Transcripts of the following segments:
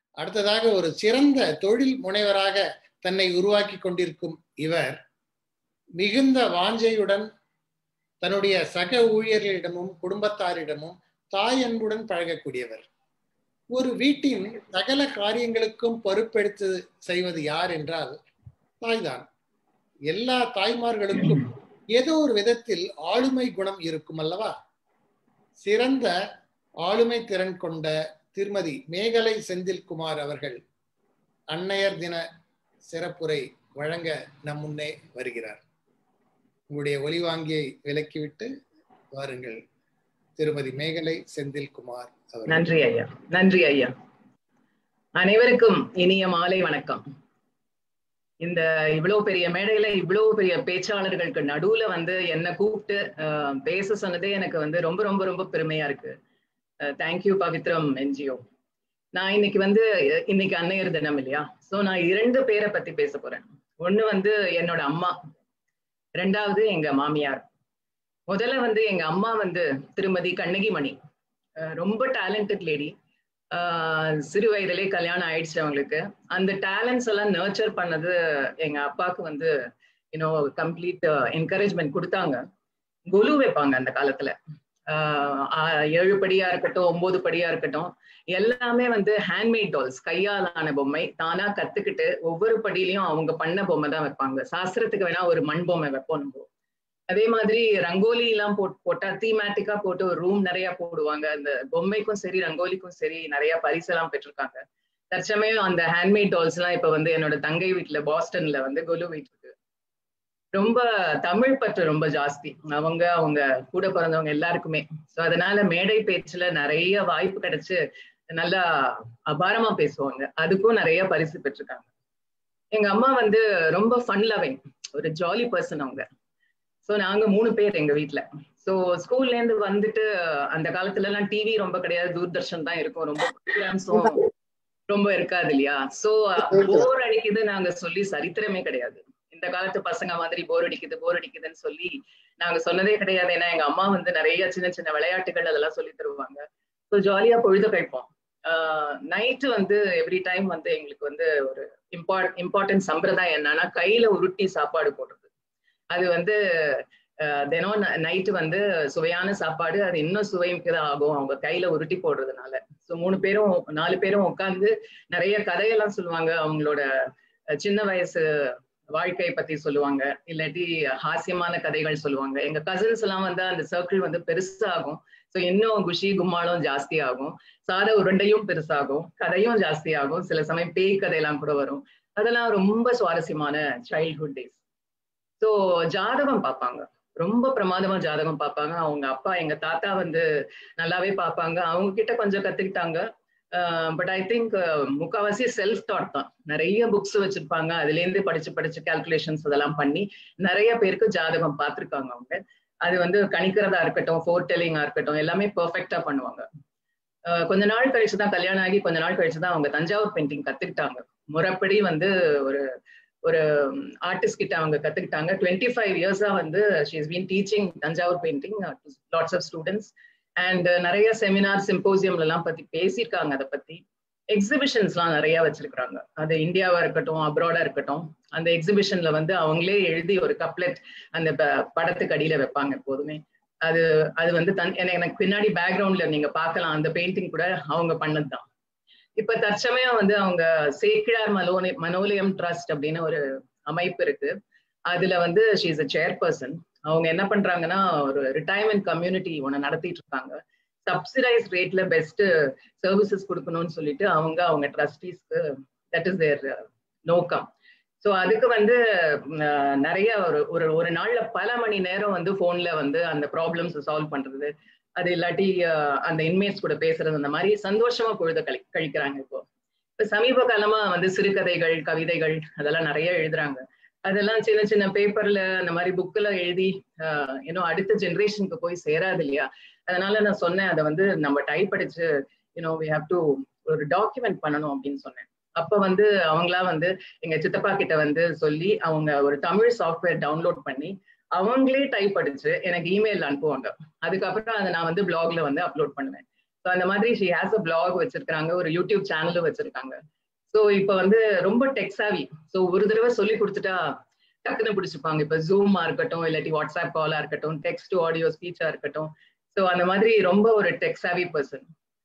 அடுத்ததாக ஒரு சிறந்த தொழில் முனைவராக தன்னை உருவாக்கி கொண்டிருக்கும் இவர் மிகுந்த வாஞ்சையுடன் தன்னுடைய சக ஊழியர்களிடமும் குடும்பத்தாரிடமும் தாய் அன்புடன் பழகக்கூடியவர் ஒரு வீட்டின் சகல காரியங்களுக்கும் பொறுப்பெடுத்து செய்வது யார் என்றால் தாய்தான் எல்லா தாய்மார்களுக்கும் ஏதோ ஒரு விதத்தில் ஆளுமை குணம் இருக்கும் அல்லவா சிறந்த ஆளுமை திறன் கொண்ட திருமதி மேகலை செந்தில்குமார் அவர்கள் அன்னையர் தின சிறப்புரை வழங்க நம் முன்னே வருகிறார் உங்களுடைய ஒலிவாங்கியை விலக்கிவிட்டு வாருங்கள் திருமதி மேகலை செந்தில்குமார் அவர்கள் நன்றி ஐயா நன்றி ஐயா அனைவருக்கும் இனிய மாலை வணக்கம் இந்த இவ்வளவு பெரிய மேடையில இவ்வளவு பெரிய பேச்சாளர்களுக்கு நடுவுல வந்து என்ன கூப்பிட்டு அஹ், பேச சொன்னதே எனக்கு வந்து ரொம்ப ரொம்ப ரொம்ப பெருமையா இருக்கு தேங்க்யூ பவித்ரம் என்ஜிஓ நான் இன்னைக்கு வந்து அஹ், இன்னைக்கு அன்னையர் தினம் இல்லையா சோ நான் இரண்டு பேரை பத்தி பேச போறேன் ஒண்ணு வந்து என்னோட அம்மா ரெண்டாவது எங்க மாமியார் முதல்ல வந்து எங்க அம்மா வந்து திருமதி கண்ணகி மணி அஹ் ரொம்ப டேலண்டட் லேடி சிறு வயதிலே கல்யாணம் ஆயிடுச்சு அவங்களுக்கு அந்த டேலண்ட்ஸ் எல்லாம் நர்ச்சர் பண்ணது எங்க அப்பாவுக்கு வந்து யூனோ கம்ப்ளீட் என்கரேஜ்மெண்ட் கொடுத்தாங்க கொலு வைப்பாங்க அந்த காலத்துல ஆஹ் ஆஹ் ஏழு படியா இருக்கட்டும் ஒன்பது படியா இருக்கட்டும் எல்லாமே வந்து ஹேண்ட்மேட் டால்ஸ் கையாலான பொம்மை தானா கத்துக்கிட்டு ஒவ்வொரு படியிலையும் அவங்க பண்ண பொம்மை தான் வைப்பாங்க சாஸ்திரத்துக்கு வேணா ஒரு மண் பொம்மை வைப்போம் நம்ம அதே மாதிரி ரங்கோலி எல்லாம் போட் போட்டா தீமேட்டிக்கா போட்டு ஒரு ரூம் நிறைய போடுவாங்க அந்த பொம்மைக்கும் சரி ரங்கோலிக்கும் சரி நிறைய பரிசெல்லாம் பெற்றிருக்காங்க தற்சமயம் அந்த ஹேண்ட்மேட் டால்ஸ் எல்லாம் இப்ப வந்து என்னோட தங்கை வீட்டுல பாஸ்டன்ல வந்து கொலு வீட்டு இருக்கு ரொம்ப தமிழ் பற்று ரொம்ப ஜாஸ்தி அவங்க அவங்க கூட பிறந்தவங்க எல்லாருக்குமே சோ அதனால மேடை பேச்சுல நிறைய வாய்ப்பு கிடைச்சு நல்லா அபாரமா பேசுவாங்க அதுக்கும் நிறைய பரிசு பெற்றிருக்காங்க எங்க அம்மா வந்து ரொம்ப ஃபன் லவிங் ஒரு ஜாலி பர்சன் அவங்க ஸோ நாங்க மூணு பேர் எங்க வீட்ல ஸோ ஸ்கூல்ல இருந்து வந்துட்டு அந்த காலத்துல எல்லாம் டிவி ரொம்ப கிடையாது தூர்தர்ஷன் தான் இருக்கும் ரொம்ப ப்ரோக்ராம்ஸும் ரொம்ப இருக்காது இல்லையா ஸோ போர் அடிக்குது நாங்க சொல்லி சரித்திரமே கிடையாது இந்த காலத்து பசங்க மாதிரி போர் அடிக்குது போர் அடிக்குதுன்னு சொல்லி நாங்க சொன்னதே கிடையாது ஏன்னா எங்க அம்மா வந்து நிறைய சின்ன சின்ன விளையாட்டுகள் அதெல்லாம் சொல்லி தருவாங்க ஸோ ஜாலியா பொழுது கழிப்போம் நைட்டு வந்து எவ்ரி டைம் வந்து எங்களுக்கு வந்து ஒரு இம்பார்ட் இம்பார்ட்டன்ட் சம்பிரதாயம் என்னன்னா கையில உருட்டி சாப்பாடு போடுறது அது வந்து தினம் நைட்டு வந்து சுவையான சாப்பாடு அது இன்னும் சுவைக்கு தான் ஆகும் அவங்க கையில உருட்டி போடுறதுனால ஸோ மூணு பேரும் நாலு பேரும் உட்காந்து நிறைய கதையெல்லாம் சொல்லுவாங்க அவங்களோட சின்ன வயசு வாழ்க்கையை பத்தி சொல்லுவாங்க இல்லாட்டி ஹாஸ்யமான கதைகள் சொல்லுவாங்க எங்க கசின்ஸ் எல்லாம் வந்து அந்த சர்க்கிள் வந்து பெருசாகும் ஸோ இன்னும் குஷி கும்மாளும் ஜாஸ்தி ஆகும் சாத உருண்டையும் பெருசாகும் கதையும் ஜாஸ்தி ஆகும் சில சமயம் பேய் கதையெல்லாம் கூட வரும் அதெல்லாம் ரொம்ப சுவாரஸ்யமான சைல்ட்ஹுட் டேஸ் ஸோ ஜாதகம் பார்ப்பாங்க ரொம்ப பிரமாதமா ஜாதகம் பார்ப்பாங்க அவங்க அப்பா எங்க தாத்தா வந்து நல்லாவே பார்ப்பாங்க அவங்க கிட்ட கொஞ்சம் கத்துக்கிட்டாங்க பட் ஐ திங்க் முக்காவாசி செல்ஃப் தாட் தான் நிறைய புக்ஸ் வச்சிருப்பாங்க அதுல இருந்து படிச்சு படிச்சு கால்குலேஷன்ஸ் அதெல்லாம் பண்ணி நிறைய பேருக்கு ஜாதகம் பார்த்துருக்காங்க அவங்க அது வந்து கணிக்கிறதா இருக்கட்டும் ஃபோர் டெல்லிங்கா இருக்கட்டும் எல்லாமே பெர்ஃபெக்டா பண்ணுவாங்க கொஞ்ச நாள் கழிச்சு தான் கல்யாணம் ஆகி கொஞ்ச நாள் கழிச்சு தான் அவங்க தஞ்சாவூர் பெயிண்டிங் கத்துக்கிட்டாங்க முறைப்படி வந்து ஒரு ஒரு ஆர்டிஸ்ட் கிட்ட அவங்க கத்துக்கிட்டாங்க டுவெண்ட்டி ஃபைவ் இயர்ஸா வந்து she's been teaching Thanjavur painting lots of students and நிறைய செமினார் சிம்போசியம்ல எல்லாம் பத்தி பேசியிருக்காங்க அதை பத்தி எக்ஸிபிஷன்ஸ்லாம் நிறைய வச்சிருக்காங்க அது இந்தியாவா இருக்கட்டும் அப்ராடா இருக்கட்டும் அந்த எக்ஸிபிஷன்ல வந்து அவங்களே எழுதி ஒரு கப்லெட் அந்த படத்துக்கு அடியில வைப்பாங்க எப்போதுமே அது அது வந்து தன் எனக்கு பின்னாடி பேக்ரவுண்ட்ல நீங்க பார்க்கலாம் அந்த பெயிண்டிங் கூட அவங்க பண்ணதுதான் இப்ப தற்சமயம் வந்து அவங்க சேக்கிழார் மலோனி மனோலயம் ட்ரஸ்ட் அப்படின்னு ஒரு அமைப்பு இருக்கு அதுல வந்து ஷீஸ் அ சேர்பர்சன் அவங்க என்ன பண்றாங்கன்னா ஒரு ரிட்டையர்மெண்ட் கம்யூனிட்டி ஒன்று நடத்திட்டு இருக்காங்க சப்சிடைஸ் ரேட்ல பெஸ்ட் சர்வீசஸ் கொடுக்கணும்னு சொல்லிட்டு அவங்க அவங்க ட்ரஸ்டீஸ்க்கு தட் இஸ் தேர் நோக்கம் ஸோ அதுக்கு வந்து நிறைய ஒரு ஒரு ஒரு நாள்ல பல மணி நேரம் வந்து போன்ல வந்து அந்த ப்ராப்ளம்ஸ் சால்வ் பண்றது அது இல்லாட்டி அந்த இன்மேட்ஸ் கூட பேசுறது அந்த மாதிரி சந்தோஷமா பொழுத கழி கழிக்கிறாங்க இப்போ இப்ப சமீப காலமா வந்து சிறுகதைகள் கவிதைகள் அதெல்லாம் நிறைய எழுதுறாங்க அதெல்லாம் சின்ன சின்ன பேப்பர்ல அந்த மாதிரி புக்ல எழுதி இன்னும் அடுத்த ஜென்ரேஷனுக்கு போய் சேராது இல்லையா அதனால நான் சொன்னேன் அதை வந்து நம்ம டைப் அடிச்சு யூனோ வி ஹாவ் டு ஒரு டாக்குமெண்ட் பண்ணணும் அப்படின்னு சொன்னேன் அப்ப வந்து அவங்களா வந்து எங்க சித்தப்பா கிட்ட வந்து சொல்லி அவங்க ஒரு தமிழ் சாஃப்ட்வேர் டவுன்லோட் பண்ணி அவங்களே டைப் அடிச்சு எனக்கு இமெயில் அனுப்புவாங்க அதுக்கப்புறம் அதை நான் வந்து பிளாக்ல வந்து அப்லோட் பண்ணுவேன் ஸோ அந்த மாதிரி ஷி ஹேஸ் அ பிளாக் வச்சிருக்காங்க ஒரு யூடியூப் சேனலும் வச்சிருக்காங்க ஸோ இப்போ வந்து ரொம்ப டெக்ஸாவி ஸோ ஒரு தடவை சொல்லி கொடுத்துட்டா டக்குன்னு பிடிச்சிப்பாங்க இப்போ ஜூமா இருக்கட்டும் இல்லாட்டி வாட்ஸ்அப் காலா இருக்கட்டும் டெக்ஸ்ட் ஆடியோ ஸ்பீச்சா இருக்கட்டும் ஸோ அந்த மாதிரி ரொம்ப ஒரு tech savvy person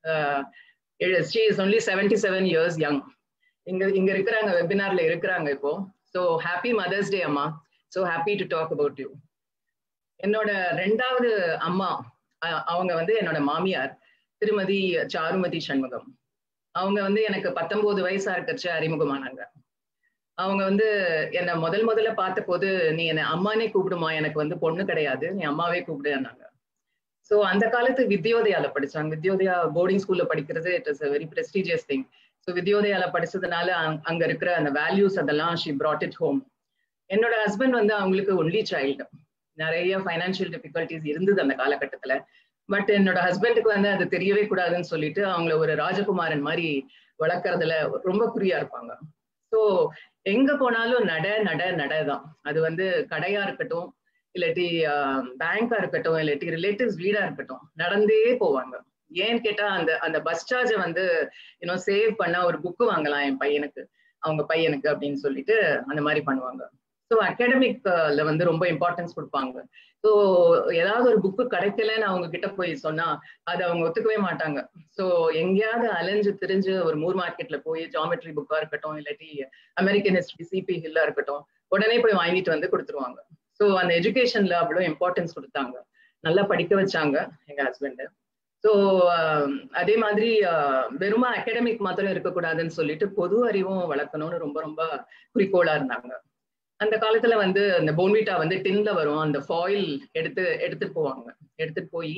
she is only seventy seven years young இங்க இங்க இருக்கிறாங்க வெபினார்ல இருக்கிறாங்க இப்போ ஸோ ஹாப்பி மதர்ஸ் டே அம்மா so happy to talk about you என்னோட ரெண்டாவது அம்மா அவங்க வந்து என்னோட மாமியார் திருமதி சாருமதி சண்முகம் அவங்க வந்து எனக்கு பத்தொன்பது வயசா இருக்கச்சு அறிமுகமானாங்க அவங்க வந்து என்னை முதல் முதல்ல பார்த்த போது நீ என்னை அம்மானே கூப்பிடுமா எனக்கு வந்து பொண்ணு கிடையாது நீ அம்மாவே கூப்பிடுனாங்க ஸோ அந்த காலத்து வித்யோதயால படிச்சாங்க வித்யோதயா போர்டிங் ஸ்கூல்ல படிக்கிறது it is a very prestigious thing so வித்யோதயால படிச்சதுனால அங்க இருக்கிற அந்த வேல்யூஸ் அதெல்லாம் ஷி ப்ராட் இட் ஹோம் என்னோட ஹஸ்பண்ட் வந்து அவங்களுக்கு ஒன்லி சைல்டு நிறைய ஃபைனான்சியல் டிஃபிகல்டிஸ் இருந்தது அந்த காலகட்டத்துல பட் என்னோட ஹஸ்பண்டுக்கு வந்து அது தெரியவே கூடாதுன்னு சொல்லிட்டு அவங்கள ஒரு ராஜகுமாரன் மாதிரி வளர்க்கறதுல ரொம்ப குறியா இருப்பாங்க ஸோ எங்க போனாலும் நட நட நட தான் அது வந்து கடையா இருக்கட்டும் இல்லாட்டி பேங்கா இருக்கட்டும் இல்லாட்டி ரிலேட்டிவ்ஸ் வீடா இருக்கட்டும் நடந்தே போவாங்க ஏன்னு கேட்டா அந்த அந்த பஸ் சார்ஜை வந்து இன்னும் சேவ் பண்ணா ஒரு புக்கு வாங்கலாம் என் பையனுக்கு அவங்க பையனுக்கு அப்படின்னு சொல்லிட்டு அந்த மாதிரி பண்ணுவாங்க ஸோ அகாடமிக்ல வந்து ரொம்ப இம்பார்ட்டன்ஸ் கொடுப்பாங்க ஸோ ஏதாவது ஒரு புக்கு கிடைக்கலன்னு அவங்க கிட்ட போய் சொன்னா அதை அவங்க ஒத்துக்கவே மாட்டாங்க ஸோ எங்கேயாவது அலைஞ்சு திரிஞ்சு ஒரு மூர் மார்க்கெட்ல போய் ஜாமெட்ரி புக்கா இருக்கட்டும் இல்லாட்டி அமெரிக்கன் ஹிஸ்டரி சிபி ஹில்லா இருக்கட்டும் உடனே போய் வாங்கிட்டு வந்து கொடுத்துருவாங்க ஸோ அந்த எஜுகேஷன்ல அவ்வளோ இம்பார்ட்டன்ஸ் கொடுத்தாங்க நல்லா படிக்க வச்சாங்க எங்க ஹஸ்பண்ட் ஸோ அதே மாதிரி வெறுமா அகாடமிக் மாத்திரம் இருக்கக்கூடாதுன்னு சொல்லிட்டு பொது அறிவும் வளர்க்கணும்னு ரொம்ப ரொம்ப குறிக்கோளா இருந்தாங்க அந்த காலத்துல வந்து அந்த போன்விட்டா வந்து டின்ல வரும் அந்த ஃபாயில் எடுத்து எடுத்துட்டு போவாங்க எடுத்துட்டு போய்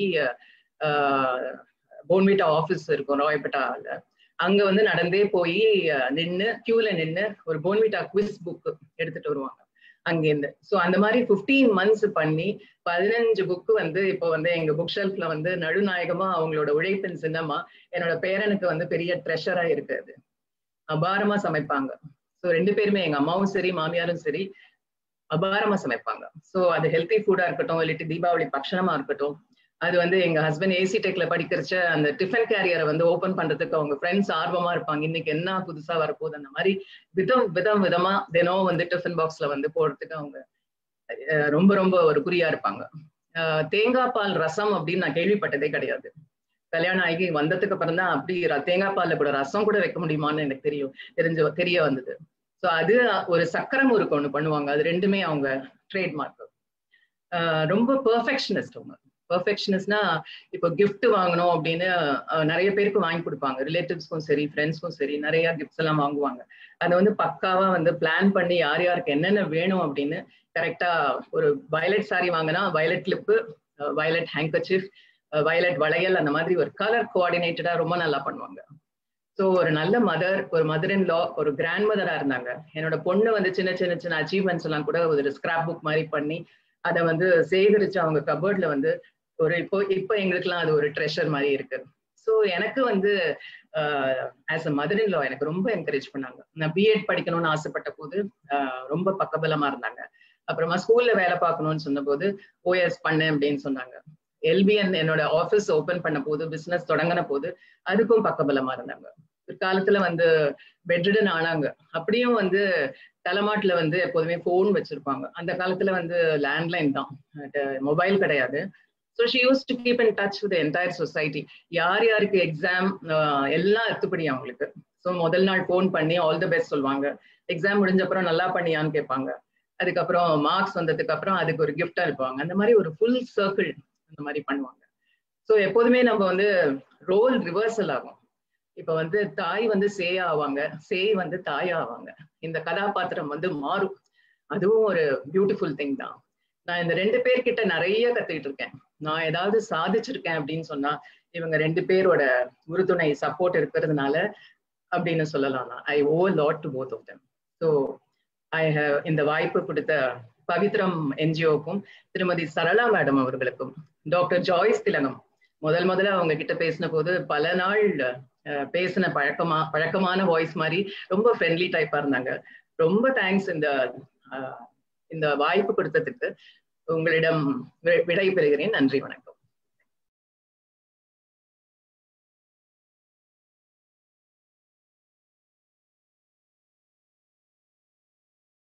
போன்விட்டா ஆஃபீஸ் இருக்கும் ராயப்பேட்டால அங்க வந்து நடந்தே போய் நின்று கியூல நின்று ஒரு போன்விட்டா குவிஸ் புக் எடுத்துட்டு வருவாங்க அங்கேருந்து ஸோ அந்த மாதிரி ஃபிஃப்டீன் மந்த்ஸ் பண்ணி பதினஞ்சு புக்கு வந்து இப்போ வந்து எங்க புக் ஷெல்ஃப்ல வந்து நடுநாயகமா அவங்களோட உழைப்பின் சின்னமா என்னோட பேரனுக்கு வந்து பெரிய ட்ரெஷரா இருக்குது அபாரமா சமைப்பாங்க ஸோ ரெண்டு பேருமே எங்க அம்மாவும் சரி மாமியாரும் சரி அபாரமா சமைப்பாங்க ஸோ அது ஹெல்த்தி ஃபுட்டா இருக்கட்டும் இல்லாட்டி தீபாவளி பக்ஷணமா இருக்கட்டும் அது வந்து எங்க ஹஸ்பண்ட் ஏசி டெக்ல படிக்கிறச்ச அந்த டிஃபன் கேரியரை வந்து ஓபன் பண்றதுக்கு அவங்க ஃப்ரெண்ட்ஸ் ஆர்வமா இருப்பாங்க இன்னைக்கு என்ன புதுசா வரப்போகுது அந்த மாதிரி விதம் விதம் விதமா தினம் வந்து டிஃபன் பாக்ஸ்ல வந்து போடுறதுக்கு அவங்க ரொம்ப ரொம்ப ஒரு குறியா இருப்பாங்க தேங்காய் பால் ரசம் அப்படின்னு நான் கேள்விப்பட்டதே கிடையாது கல்யாணம் ஆகி வந்ததுக்கு அப்புறம் தான் அப்படி தேங்காய் பால்ல கூட ரசம் கூட வைக்க முடியுமான்னு எனக்கு தெரியும் தெரிஞ்சு தெரிய வந்தது ஸோ அது ஒரு சக்கரம் முறுக்கு ஒன்று பண்ணுவாங்க அது ரெண்டுமே அவங்க ட்ரேட்மார்க் ரொம்ப பெர்ஃபெக்ஷனிஸ்ட் அவங்க பெர்ஃபெக்ஷனிஸ்ட்னா இப்போ கிஃப்ட் வாங்கணும் அப்படின்னு நிறைய பேருக்கு வாங்கி கொடுப்பாங்க ரிலேட்டிவ்ஸ்க்கும் சரி ஃப்ரெண்ட்ஸ்க்கும் சரி நிறைய கிஃப்ட்ஸ் எல்லாம் வாங்குவாங்க அதை வந்து பக்காவா வந்து பிளான் பண்ணி யார் யாருக்கு என்னென்ன வேணும் அப்படின்னு கரெக்டா ஒரு வயலட் சாரி வாங்கினா violet clip violet handkerchief violet வளையல் அந்த மாதிரி ஒரு கலர் கோஆர்டினேட்டடா ரொம்ப நல்லா பண்ணுவாங்க ஸோ ஒரு நல்ல மதர் ஒரு மதர் இன் லா ஒரு கிராண்ட் மதரா இருந்தாங்க என்னோட பொண்ணு வந்து சின்ன சின்ன சின்ன அச்சீவ்மெண்ட்ஸ் எல்லாம் கூட ஒரு ஸ்கிராப் புக் மாதிரி பண்ணி அதை வந்து சேகரிச்சு அவங்க கபோர்ட்ல வந்து ஒரு இப்போ இப்போ எங்களுக்குலாம் அது ஒரு ட்ரெஷர் மாதிரி இருக்கு ஸோ எனக்கு வந்து ஆஸ் அ மதர் இன் லா எனக்கு ரொம்ப என்கரேஜ் பண்ணாங்க நான் பிஎட் படிக்கணும்னு ஆசைப்பட்ட போது ரொம்ப பக்கபலமா இருந்தாங்க அப்புறமா ஸ்கூல்ல வேலை பார்க்கணும்னு சொன்னபோது ஓஎஸ் பண்ணேன் அப்படின்னு சொன்னாங்க எல்பிஎன் என்னோட ஆஃபீஸ் ஓபன் பண்ண போது பிசினஸ் தொடங்கின போது அதுக்கும் பக்கபலமா இருந்தாங்க காலத்துல வந்து பெட்ரிடன் ஆனாங்க அப்படியும் வந்து தலைமாட்டுல வந்து எப்போதுமே போன் வச்சிருப்பாங்க அந்த காலத்துல வந்து லேண்ட்லைன் தான் மொபைல் கிடையாது so she used to keep in touch with entire society யார் யாருக்கு எக்ஸாம் எல்லாம் எத்துப்படி அவங்களுக்கு ஸோ முதல் நாள் ஃபோன் பண்ணி ஆல் தி பெஸ்ட் சொல்லுவாங்க எக்ஸாம் முடிஞ்ச அப்புறம் நல்லா பண்ணியான்னு கேட்பாங்க அதுக்கப்புறம் மார்க்ஸ் வந்ததுக்கு அப்புறம் அதுக்கு ஒரு கிஃப்டா இருப்பாங்க அந்த மாதிரி ஒரு ஃபுல் சர்க்கிள் அந்த மாதிரி பண்ணுவாங்க ஸோ எப்போதுமே நம்ம வந்து ரோல் ரிவர்சல் ஆகும் இப்ப வந்து தாய் வந்து சேயா ஆவாங்க சேய் வந்து தாயா ஆவாங்க இந்த கதாபாத்திரம் வந்து மாறும் அதுவும் ஒரு பியூட்டிஃபுல் திங் தான் நான் இந்த ரெண்டு பேர்கிட்ட நிறைய கத்துக்கிட்டு இருக்கேன் நான் ஏதாவது சாதிச்சிருக்கேன் அப்படின்னு சொன்னா இவங்க ரெண்டு பேரோட உறுதுணை சப்போர்ட் இருக்கிறதுனால அப்படின்னு சொல்லலாம் I owe lot to both of them so I have இந்த வாய்ப்பு கொடுத்த பவித்ரம் என்ஜிஓக்கும் திருமதி சரளா மேடம் அவர்களுக்கும் டாக்டர் ஜாய்ஸ் திலகம் முதல் முதல்ல அவங்க கிட்ட பேசின போது பல நாள் பேசின பழக்கமா பழக்கமான வாய்ஸ் மாதிரி ரொம்ப ஃப்ரெண்ட்லி டைப்பா இருந்தாங்க ரொம்ப தேங்க்ஸ் இந்த இந்த வாய்ப்பு கொடுத்ததுக்கு உங்களிடம் விடை பெறுகிறேன் நன்றி வணக்கம்